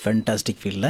Fantastic ஃபீல்டில்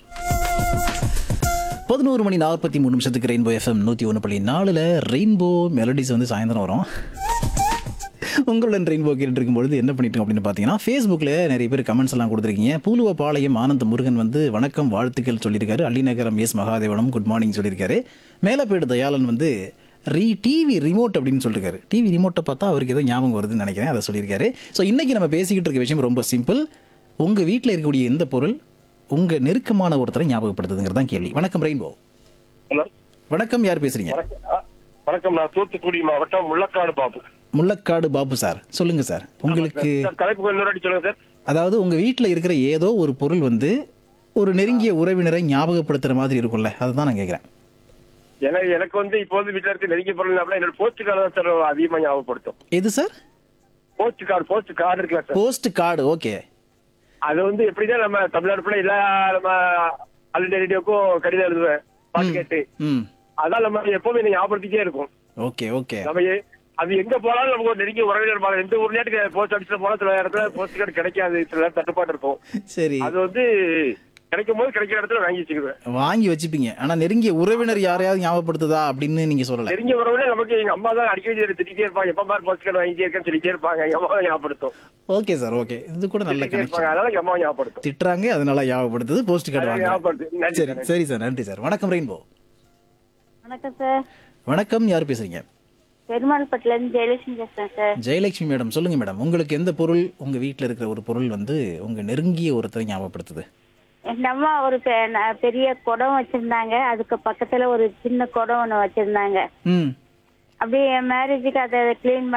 பதினோரு மணி நாற்பத்தி மூணு நிமிஷத்துக்கு ரெயின்போ எஃப்எம் நூற்றி ஒன்று புள்ளி நாலில் ரெயின்போ மெலடிஸ் வந்து சாயந்தரம் வரும் உங்களுடன் ரெயின்போ கேட்டு இருக்கும்பொழுது என்ன பண்ணிட்டு இருக்கோம் அப்படின்னு பார்த்தீங்கன்னா ஃபேஸ்புக்கில் நிறைய பேர் கமெண்ட்ஸ் எல்லாம் கொடுத்துருக்கீங்க பூலுவ பாளையம் ஆனந்த முருகன் வந்து வணக்கம் வாழ்த்துக்கள் சொல்லியிருக்காரு Allinagaram S Mahadevanam good morning சொல்லியிருக்காரு மேலப்பேடு தயாளன் வந்து ரீ டிவி ரிமோட் அப்படின்னு சொல்லியிருக்காரு டிவி ரிமோட்டை பார்த்தா அவருக்கு ஏதோ ஞாபகம் வருதுன்னு நினைக்கிறேன் அதை சொல்லியிருக்காரு ஸோ இன்றைக்கி நம்ம பேசிக்கிட்டு இருக்க விஷயம் ரொம்ப சிம்பிள் உங்கள் வீட்டில் இருக்கக்கூடிய எந்த பொருள் உங்கள் நெருக்கமான ஒருத்தரை ஞாபகப்படுத்துதுங்கிறது தான் கேள்வி வணக்கம் ரெயின்போ ஹலோ வணக்கம் யார் பேசுறீங்க வணக்கம் ஆ, வணக்கம் நான் தூத்துக்குடி மாவட்டம் முள்ளக்காடு பாபு முள்ளக்காடு பாபு சார் சொல்லுங்க சார் உங்களுக்கு சார், தலைப்பு கொஞ்சம் இன்னொரு வாட்டி சொல்லுங்க சார் அதாவது உங்க வீட்டில் இருக்கிற ஏதோ ஒரு பொருள் வந்து ஒரு நெருங்கிய உறவினரை ஞாபகப்படுத்துற மாதிரி இருக்கும்ல அதுதான் நான் கேட்குறேன் எனக்கு எனக்கு வந்து இப்போ வந்து வீட்டுல இருக்க நெருங்கிய பொருள் என்னோட போஸ்ட் கார்டு தான் சார் அதிகமா ஞாபகப்படுத்தும் எது sir postcard postcard இருக்குல்ல சார் போஸ்ட் கார்டு ஓகே அது வந்து எப்படிதான் நம்ம தமிழ்நாடு ஃபுல்லா எல்லா நம்ம ஆல் ரேடியோக்கும் கடிதம் எழுதுவேன் பாட்டு கேட்டு ம் அதான் நம்ம எப்பவுமே எனக்கு ஞாபகப்படுத்திட்டே இருக்கும் ஓகே ஓகே நம்ம எ- அது எங்க போனாலும் நமக்கு ஒரு நெருங்கிய உறவினர் இருப்பாங்க. எந்த ஊர்லயாட்டு போஸ்ட் ஆஃபீஸ்ல போனா சில இடத்துல போஸ்ட் கார்டு கிடைக்காது சில நேரம் தட்டுப்பாடு இருக்கும் சரி அது வந்து கிடைக்கும் போது கிடைக்கிற இடத்துல வாங்கி வச்சுக்குவேன் வாங்கி வச்சுப்பீங்க ஆனா நெருங்கிய உறவினர் யாரையாவது ஞாபகப்படுத்துதா அப்படின்னு நீங்க சொல்லல தெரிஞ்ச உறவுல நமக்கு எங்க அம்மா தான் அடிக்கடி திட்டிட்டே இருப்பாங்க எப்ப மாதிரி போஸ்ட் கார்டு வாங்கிட்டே இருக்கேன்னு சொல்லிட்டே இருப்பாங்க எங்க அம்மா ஞாபகப்படுத்தும் ஓகே சார் ஓகே இது கூட நல்ல திட்டிட்டே இருப்பாங்க கனெக்ஷன் அதனால எங்க அம்மா ஞாபகப்படுத்தும் திட்டுறாங்க அதனால ஞாபகப்படுத்துது போஸ்ட் கார்டு வாங்க ஞாபகப்படுத்து நன்றி சரி சரி சார் நன்றி சார் வணக்கம் ரெயின்போ வணக்கம் சார் வணக்கம் யார் பேசுறீங்க பெருமாள்பட்டில இருந்து ஜெயலட்சுமி பேசுறேன் சார் ஜெயலட்சுமி மேடம் சொல்லுங்க மேடம் உங்களுக்கு எந்த பொருள் உங்க வீட்டில் இருக்கிற ஒரு பொருள் வந்து உங்க நெருங்கிய ஒருத்தரை ஞாபகப்படுத்துது எங்க அம்மா ஒரு பெ- ந- பெரிய குடம் வச்சிருந்தாங்க அதுக்கு பக்கத்துல ஒரு சின்ன குடம் ஒண்ணு வச்சிருந்தாங்க ம் அப்படியே என் மேரேஜுக்கு அதை க்ளீன்